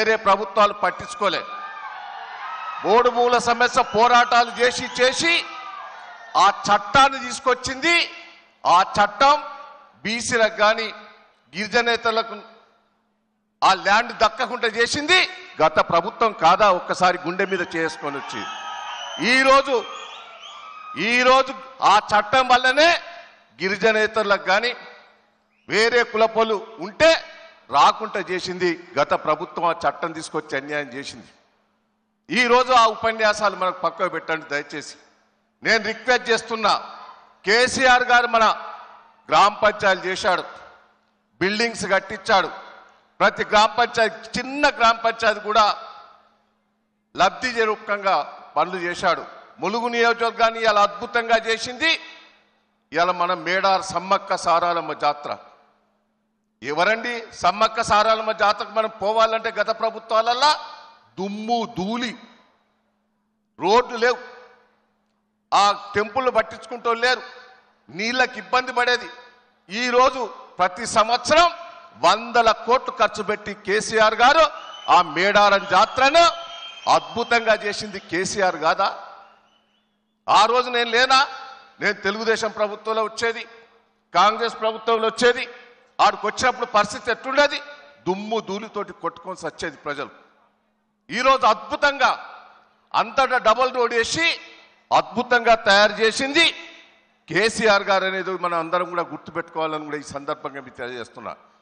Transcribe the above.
వేరే ప్రభుత్వాలు పట్టించుకోలే మూడు మూల సమస్య పోరాటాలు చేసి చేసి ఆ చట్టాన్ని తీసుకొచ్చింది ఆ చట్టం బీసీలకు కానీ గిరిజనేతలకు ఆ ల్యాండ్ దక్కకుండా చేసింది గత ప్రభుత్వం కాదా ఒక్కసారి గుండె మీద చేసుకొని వచ్చి ఈరోజు ఈరోజు ఆ చట్టం వల్లనే గిరిజనేతలకు కానీ వేరే కులపొలు ఉంటే రాకుండా చేసింది గత ప్రభుత్వం ఆ చట్టం తీసుకొచ్చి అన్యాయం చేసింది ఈ రోజు ఆ ఉపన్యాసాలు మనకు పక్కకు పెట్టండి దయచేసి నేను రిక్వెస్ట్ చేస్తున్నా కేసీఆర్ గారు మన గ్రామ పంచాయతీ చేశాడు బిల్డింగ్స్ కట్టించాడు ప్రతి గ్రామ పంచాయతీ చిన్న గ్రామ పంచాయతీ కూడా లబ్ధి రూపకంగా పనులు చేశాడు ములుగు నియోజకవర్గాన్ని ఇలా అద్భుతంగా చేసింది ఇలా మన మేడార్ సమ్మక్క సారాలమ్మ జాతర ఎవరండి సమ్మక్క సారాలమ్మ జాతరకు మనం పోవాలంటే గత ప్రభుత్వాలల్లా దుమ్ము ధూళి రోడ్లు లేవు ఆ టెంపుల్ పట్టించుకుంటూ లేరు నీళ్ళకి ఇబ్బంది పడేది ఈరోజు ప్రతి సంవత్సరం వందల కోట్లు ఖర్చు పెట్టి కేసీఆర్ గారు ఆ మేడారం జాతరను అద్భుతంగా చేసింది కేసీఆర్ కాదా ఆ రోజు నేను లేనా నేను తెలుగుదేశం ప్రభుత్వంలో వచ్చేది కాంగ్రెస్ ప్రభుత్వంలో వచ్చేది ఆడికి వచ్చినప్పుడు పరిస్థితి ఎట్లుండేది దుమ్ము ధూళితోటి కొట్టుకొని సచ్చేది ప్రజలు ఈరోజు అద్భుతంగా అంతటా డబుల్ రోడ్ వేసి అద్భుతంగా తయారు చేసింది కేసీఆర్ గారు అనేది మనం అందరం కూడా గుర్తుపెట్టుకోవాలని కూడా ఈ సందర్భంగా మీకు తెలియజేస్తున్నా